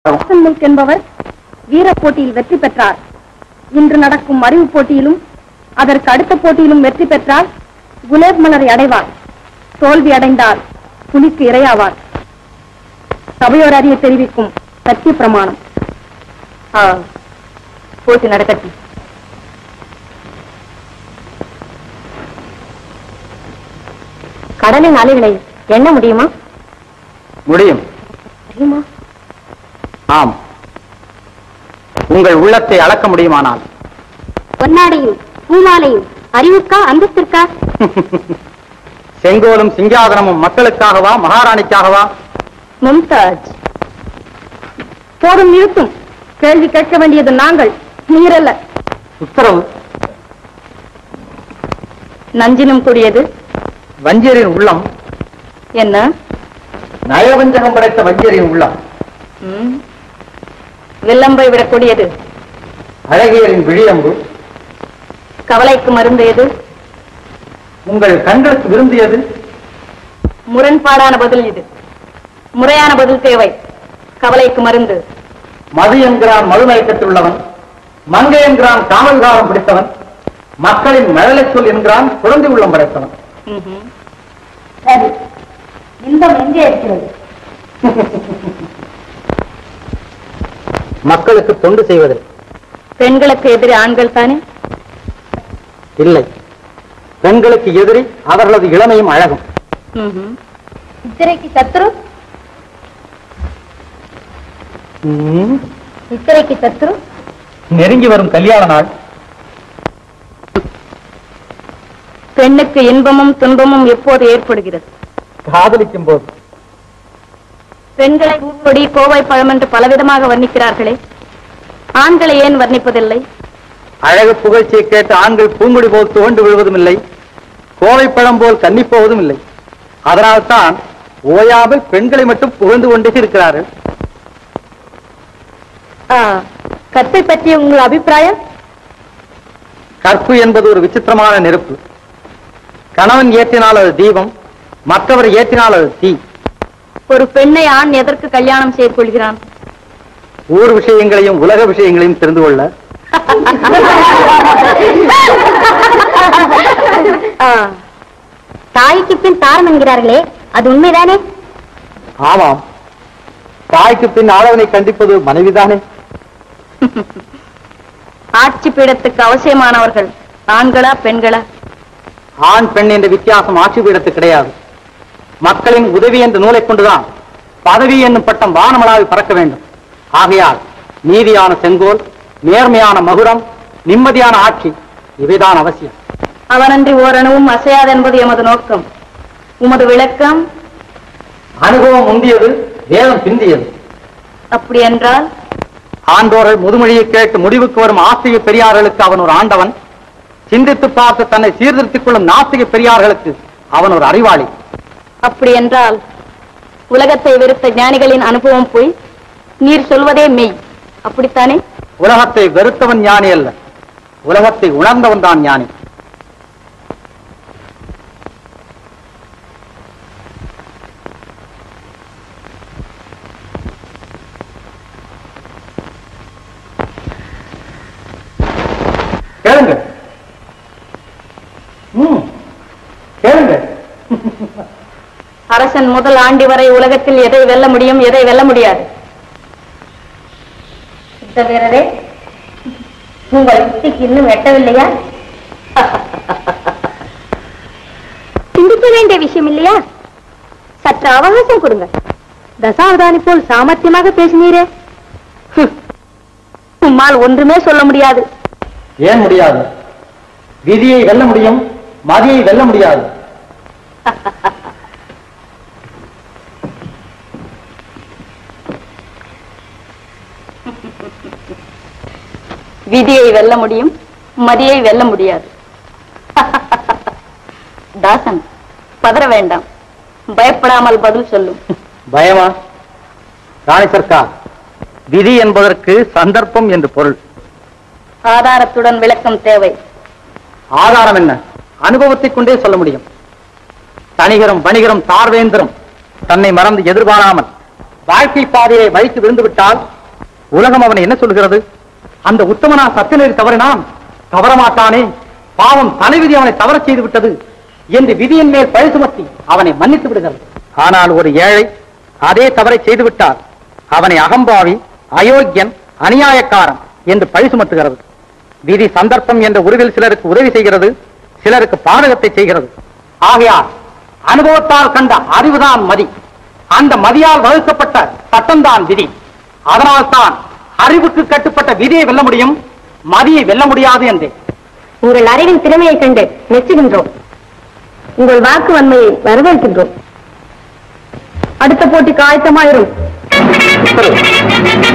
ஹசன் முல்க் என்பவர் வீரப் போட்டியில் வெற்றி பெற்றார் இன்று நடக்கும் அறிவு போட்டியிலும் அதற்கு அடுத்த போட்டியிலும் வெற்றி பெற்றால் குலேப் மலரை அடைவார் தோல்வி அடைந்தால் புலிக்கு இரையாவார் சபையோர் அறிய தெரிவிக்கும் சத்திய பிரமாணம் போட்டி நடக்கட்டும் கடலின் அலைகளை எண்ண முடியுமா முடியும் முடியுமா ஆம் உங்கள் உள்ளத்தை அளக்க முடியுமானால் பொன்னாடையும் பூமாலையும் அறிவுக்கா அந்தஸ்திற்கா செங்கோலும் சிங்காதனமும் மக்களுக்காகவா மகாராணிக்காகவா மும்தாஜ் போதும் நிறுத்தும் கேள்வி கேட்க வேண்டியது நாங்கள் நீரல்ல உத்தரவு நஞ்சினும் கூடியது வஞ்சியரின் உள்ளம் என்ன நயவஞ்சகம் படைத்த வஞ்சியரின் உள்ளம் ம். வில்லம்பை விடக்கூடியது அழகியரின் விழியம்பு கவலைக்கு மருந்து எது உங்கள் கண்களுக்கு விரும்பியது முரண்பாடான பதில் இது முறையான பதில் தேவை கவலைக்கு மருந்து மது என்கிறான் மதுமயக்கத்தில் உள்ளவன் மங்கை என்கிறான் காமல்காரம் பிடித்தவன் மக்களின் மழலைச் சொல் என்கிறான் குழந்தை உள்ளம் படைத்தவன் சரி இன்பம் எங்கே இருக்கிறது மக்களுக்கு தொண்டு செய்வதில் பெண்களுக்கு எதிரி ஆண்கள் தானே இல்லை பெண்களுக்கு எதிரி அவர்களது இளமையும் அழகும் சித்திரைக்கு சத்ரு ம், சித்திரைக்கு சத்ரு நெருங்கி வரும் கல்யாண நாள் பெண்ணுக்கு இன்பமும் துன்பமும் எப்போது ஏற்படுகிறது காதலிக்கும் போது பெண்களை பூப்பொடி கோவை பழம் என்று பலவிதமாக வர்ணிக்கிறார்களே ஆண்களை ஏன் வர்ணிப்பதில்லை அழகு புகழ்ச்சியை கேட்டு ஆண்கள் பூங்குடி போல் துவண்டு விழுவதும் இல்லை கோவைப்பழம் போல் கன்னிப் போவதும் இல்லை அதனால்தான் ஓயாமல் பெண்களை மட்டும் புகழ்ந்து கொண்டே இருக்கிறார்கள் கத்தை பற்றிய உங்கள் அபிப்பிராயம் கற்பு என்பது ஒரு விசித்திரமான நெருப்பு கணவன் ஏற்றினால் அது தீபம் மற்றவர் ஏற்றினால் அது தீ ஒரு பெண்ணை ஆண் எதற்கு கல்யாணம் செய்து கொள்கிறான் ஊர் விஷயங்களையும் உலக விஷயங்களையும் தெரிந்து கொள்ள தாய்க்கு பின் தாரம் என்கிறார்களே அது உண்மைதானே ஆமாம் தாய்க்கு பின் ஆளவனை கண்டிப்பது மனைவிதானே ஆட்சி பீடத்துக்கு அவசியமானவர்கள் ஆண்களா பெண்களா ஆண் பெண் என்ற வித்தியாசம் ஆட்சி பீடத்து கிடையாது மக்களின் உதவி என்ற நூலை கொண்டுதான் பதவி என்னும் பட்டம் வானமளாவி பறக்க வேண்டும் ஆகையால் நீதியான செங்கோல் நேர்மையான மகுடம் நிம்மதியான ஆட்சி இவைதான் அவசியம் அவனன்றி ஓரணுவும் அசையாது என்பது எமது நோக்கம் உமது விளக்கம் அனுபவம் முந்தியது வேதம் பிந்தியது அப்படி என்றால் ஆண்டோர்கள் முதுமொழியை கேட்டு முடிவுக்கு வரும் ஆஸ்திக பெரியார்களுக்கு அவன் ஒரு ஆண்டவன் சிந்தித்து பார்த்து தன்னை சீர்திருத்திக் கொள்ளும் நாஸ்திக பெரியார்களுக்கு அவன் ஒரு அறிவாளி அப்படி என்றால் உலகத்தை வெறுத்த ஞானிகளின் அனுபவம் போய் நீர் சொல்வதே மெய் அப்படித்தானே உலகத்தை வெறுத்தவன் ஞானி அல்ல உலகத்தை உணர்ந்தவன் தான் ஞானி கேளுங்க ம், கேளுங்க அரசன் முதல் ஆண்டி வரை உலகத்தில் எதை வெல்ல முடியும் எதை வெல்ல முடியாது சித்த வீரரே உங்கள் யுக்திக்கு இன்னும் எட்டவில்லையா சிந்திக்க வேண்டிய விஷயம் இல்லையா சற்று அவகாசம் கொடுங்க தசாவதானி போல் சாமர்த்தியமாக பேசினீரே ஹம். உம்மால் ஒன்றுமே சொல்ல முடியாது ஏன் முடியாது விதியை வெல்ல முடியும் மதியை வெல்ல முடியாது விதியை வெல்ல முடியும் மதியை வெல்ல முடியாது தாசன் பதற வேண்டாம் பயப்படாமல் பதில் சொல்லும் பயமா ராணி சர்க்கார் விதி என்பதற்கு சந்தர்ப்பம் என்று பொருள் ஆதாரத்துடன் விளக்கம் தேவை ஆதாரம் என்ன அனுபவத்தைக் கொண்டே சொல்ல முடியும் தனிகரும் வணிகரும் தார்வேந்தரும் தன்னை மறந்து எதிர்பாராமல் வாழ்க்கை பாதையை வழிக்கு விழுந்து விட்டால் உலகம் அவனை என்ன சொல்கிறது அந்த உத்தமனா சத்தியநெறி தவறினான் தவறமாட்டானே பாவம் தலைவிதி அவனை தவறச் செய்து விட்டது என்று விதியின் மேல் பழி சுமத்தி அவனை மன்னித்து விடுகிறது ஆனால் ஒரு ஏழை அதே தவறை செய்து விட்டார் அவனை அகம்பாவி அயோக்கியன் அநியாயக்காரன் என்று பழி சுமத்துகிறது விதி சந்தர்ப்பம் என்ற உருவில் சிலருக்கு உதவி செய்கிறது சிலருக்கு பாதகத்தை செய்கிறது ஆகையால் அனுபவத்தால் கண்ட அறிவுதான் மதி அந்த மதியால் வகுக்கப்பட்ட சட்டம்தான் விதி அதனால்தான் அறிவுக்கு கட்டுப்பட்ட விதியை வெல்ல முடியும் மதியை வெல்ல முடியாது என்றேன் உங்கள் அறிவின் திறமையை கண்டு மெச்சுகின்றோம் உங்கள் வாக்கு வன்மையை வரவேற்கின்றோம் அடுத்த போட்டிக்கு ஆயத்தமாயிரும் உத்தரவு.